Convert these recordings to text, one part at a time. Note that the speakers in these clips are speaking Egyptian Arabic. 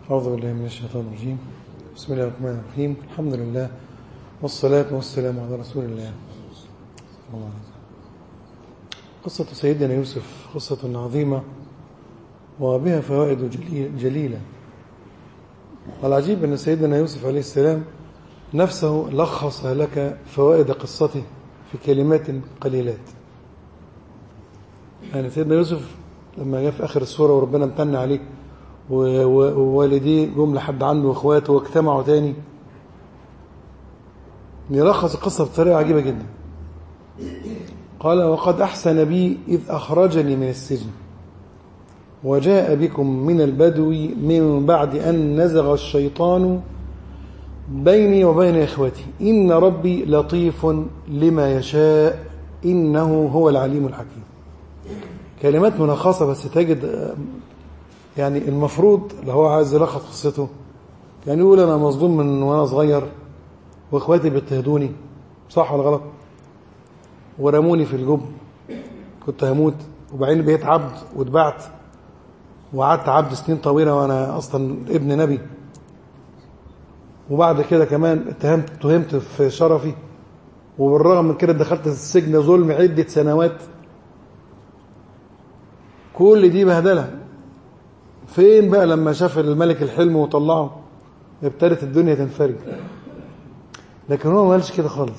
أعوذ بالله من الشيطان الرجيم بسم الله الرحمن الرحيم الحمد لله والصلاة والسلام على رسول الله صلى الله عليه وسلم قصة سيدنا يوسف قصة عظيمة وبها فوائد جلي- جليلة والعجيب أن سيدنا يوسف عليه السلام نفسه لخص لك فوائد قصته في كلمات قليلات يعني سيدنا يوسف لما جاء في آخر السورة وربنا امتن عليه و- و- ووالديه جم لحد عنده واخواته واجتمعوا تاني يلخص القصة بطريقة عجيبة جدا قال وقد أحسن بي إذ أخرجني من السجن وجاء بكم من البدو من بعد أن نزغ الشيطان بيني وبين إخوتي إن ربي لطيف لما يشاء إنه هو العليم الحكيم كلمات ملخصة بس تجد آه، يعني المفروض لو هو عايز يلخص قصته يعني يقول أنا مظلوم من وأنا صغير وإخواتي بيضطهدوني صح ولا غلط ورموني في الجب كنت هموت وبعدين بقيت عبد واتبعت وقعدت عبد سنين طويلة وأنا أصلا ابن نبي وبعد كده كمان اتهمت اتهمت في شرفي وبالرغم من كده دخلت السجن ظلم عدة سنوات كل دي بهدلة فين بقى لما شاف الملك الحلم وطلعه ابتدت الدنيا تنفرج لكن هو ما قالش كده خالص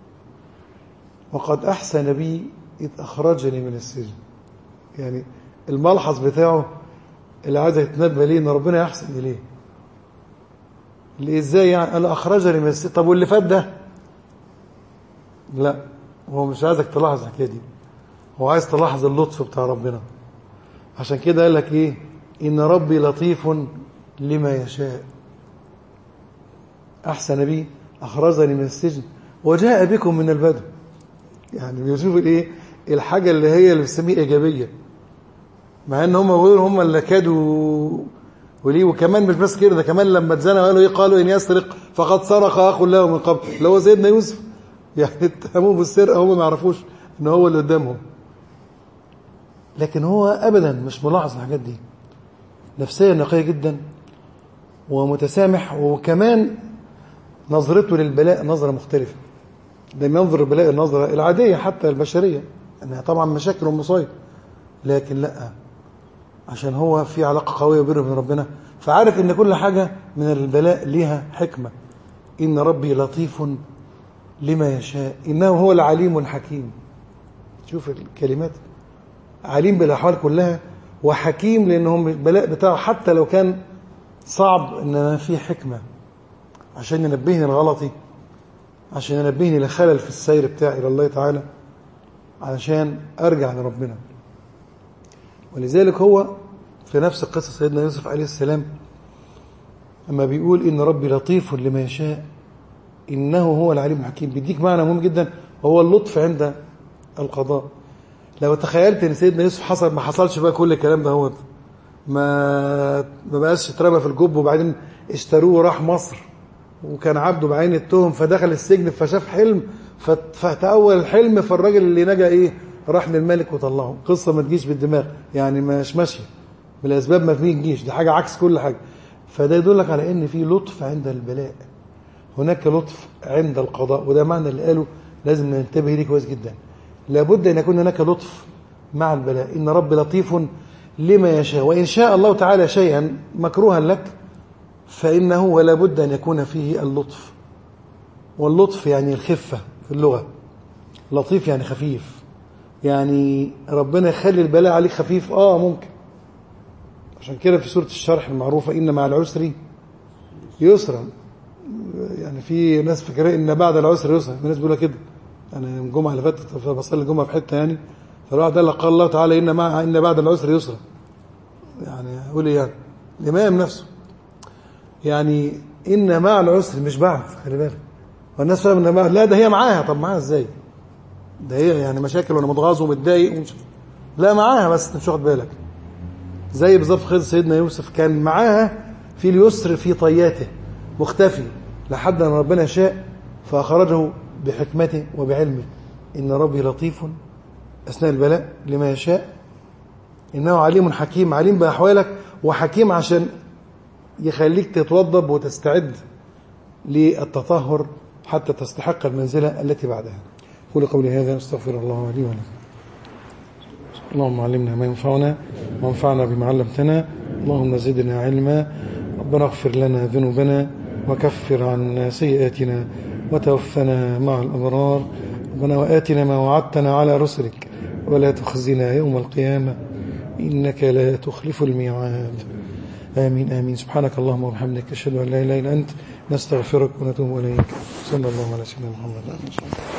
وقد أحسن بي إذ أخرجني من السجن يعني الملحظ بتاعه اللي عايز يتنبه ليه إن ربنا يحسن إليه اللي إزاي يعني قال أخرجني من السجن طب واللي فات ده لا هو مش عايزك تلاحظ الحكاية دي هو عايز تلاحظ اللطف بتاع ربنا عشان كده قال لك إيه إن ربي لطيف لما يشاء أحسن بي أخرجني من السجن وجاء بكم من البدو يعني بيشوف الايه الحاجة اللي هي اللي بنسميها إيجابية مع ان هم بيقولوا هم اللي كادوا وليه وكمان مش بس كده ده كمان لما اتزنوا قالوا ايه قالوا ان يسرق فقد سرق اخ له من قبل اللي هو سيدنا يوسف يعني اتهموه بالسرقه هم ما يعرفوش ان هو اللي قدامهم لكن هو ابدا مش ملاحظ الحاجات دي نفسيه نقيه جدا ومتسامح وكمان نظرته للبلاء نظره مختلفه لم ينظر البلاء النظره العاديه حتى البشريه انها طبعا مشاكل ومصايب لكن لا عشان هو في علاقه قويه بينه وبين ربنا فعارف ان كل حاجه من البلاء ليها حكمه ان ربي لطيف لما يشاء انه هو العليم الحكيم شوف الكلمات عليم بالاحوال كلها وحكيم لانهم البلاء بتاعه حتى لو كان صعب انما فيه حكمه عشان ينبهني لغلطي عشان ينبهني لخلل في السير بتاعي الى الله تعالى علشان ارجع لربنا ولذلك هو في نفس قصة سيدنا يوسف عليه السلام أما بيقول إن ربي لطيف لما يشاء إنه هو العليم الحكيم بيديك معنى مهم جدا وهو اللطف عند القضاء لو تخيلت ان سيدنا يوسف حصل ما حصلش بقى كل الكلام ده هو ما ما بقاش اترمى في الجب وبعدين اشتروه وراح مصر وكان عبده بعين التهم فدخل السجن فشاف حلم فت- فتأول الحلم فالراجل اللي نجا ايه راح للملك وطلعه قصة ما تجيش بالدماغ يعني مش ماشية بالأسباب ما تجيش دي حاجة عكس كل حاجة فده يدلك على ان في لطف عند البلاء هناك لطف عند القضاء وده معنى اللي قاله لازم ننتبه ليه كويس جدا لابد ان يكون هناك لطف مع البلاء ان رب لطيف لما يشاء وان شاء الله تعالى شيئا مكروها لك فانه ولا بد ان يكون فيه اللطف واللطف يعني الخفه في اللغه لطيف يعني خفيف يعني ربنا يخلي البلاء عليك خفيف اه ممكن عشان كده في سوره الشرح المعروفه ان مع العسر يسرا يعني في ناس فاكره ان بعد العسر يسرا في ناس بيقولوا كده انا الجمعه اللي فاتت بصلي الجمعه في حته يعني فالواحد قال لك قال الله تعالى ان مع ان بعد العسر يسرا يعني اقول ايه يعني الامام نفسه يعني ان مع العسر مش بعد خلي بالك والناس فاهم ان بعد لا ده هي معاها طب معاها ازاي ده هي يعني مشاكل وانا متغاظ ومتضايق ومش لا معاها بس انت مش واخد بالك زي بالظبط خير سيدنا يوسف كان معاها في اليسر في طياته مختفي لحد ان ربنا شاء فاخرجه بحكمته وبعلمه ان ربي لطيف اثناء البلاء لما يشاء انه عليم حكيم عليم باحوالك وحكيم عشان يخليك تتوضب وتستعد للتطهر حتى تستحق المنزلة التي بعدها قولي قولي هذا استغفر الله لي ولكم اللهم علمنا ما ينفعنا وانفعنا بما علمتنا اللهم زدنا علما ربنا اغفر لنا ذنوبنا وكفر عنا سيئاتنا وتوفنا مع الأبرار ربنا وآتنا ما وعدتنا على رسلك ولا تخزنا يوم القيامة إنك لا تخلف الميعاد آمين آمين سبحانك اللهم وبحمدك أشهد أن لا إله إلا أنت نستغفرك ونتوب إليك صلى الله على سيدنا محمد وعلى آله وصحبه